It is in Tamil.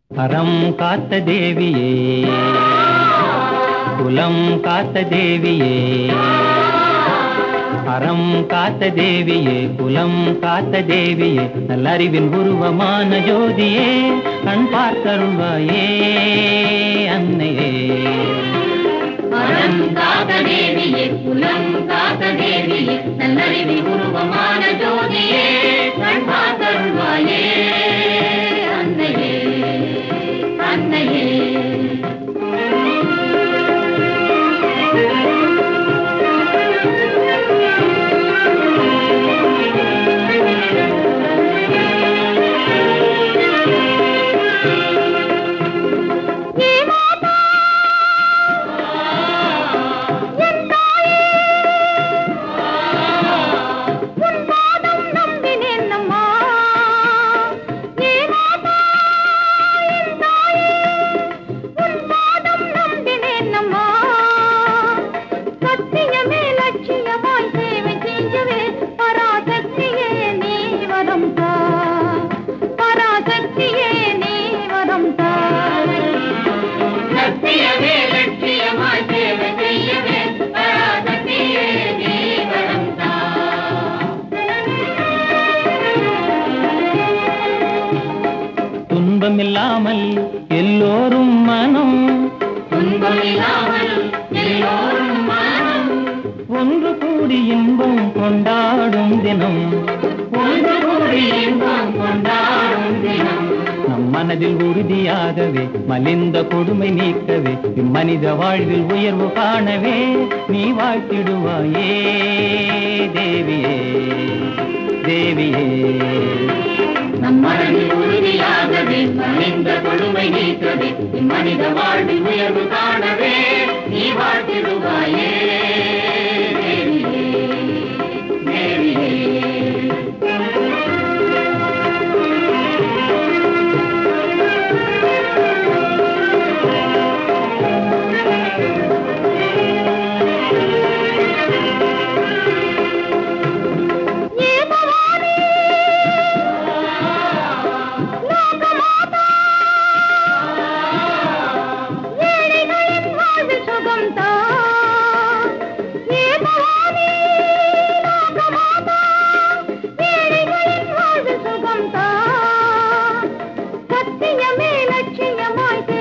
அறம் காத்த தேவியே குலம் காத்த தேவியே அறம் காத்த தேவியே குலம் காத்த தேவியே நல்லறிவின் உருவமான ஜோதியே கண் பார்த்தருள்வாயே அன்னையே அறம் காத்த தேவியே குலம் காத்த தேவியே நல்லறிவி உருவமான ஜோதியே கண் பார்த்தருள்வாயே அன்னையே அன்னையே நம்பினேன்னம்மா ஏமாதா என் தாயே உன் பாதம் நம்பினேன்னம்மா சத்தியமே லட்சியமாய் சேவை செய்யவே பராசக்தியே நீ வரம் தா பராசக்தியே நீ வரம் தா சத்தியமே லட்சியமாய் சேவை செய்யவே பராசக்தியே நீ வரம் தா துன்பமில்லாமல் எல்லோரும் மனம் துன்பமில்லாமல் எல்லோரும் மனம் ஒன்று கூடி இன்பம் கொண்டாடும் தினம் ஒன்று கூடி இன்பம் கொண்டாடும் தினம் நம் மனதில் உறுதியாகவே மலிந்த கொடுமை நீக்கவே இம்மனித வாழ்வில் உயர்வு காணவே நீ வாழ்த்திடுவாயே தேவியே தேவியே நம் மனதில் உறுதியாகவே மனித கொடுமை நீக்கவே மனித வாழ்வில் உயர்வு காணவே நீ வாழ்த்திடுவாயே தேவியே, தேவியே. ஏ பவானி லோகமாதா ஏழைகளின் வாழ்வில் சுகம் தா ஏ பவானி லோகமாதா ஏழைகளின் வாழ்வில் சுகம் தா சத்தியமே லட்சியமாய்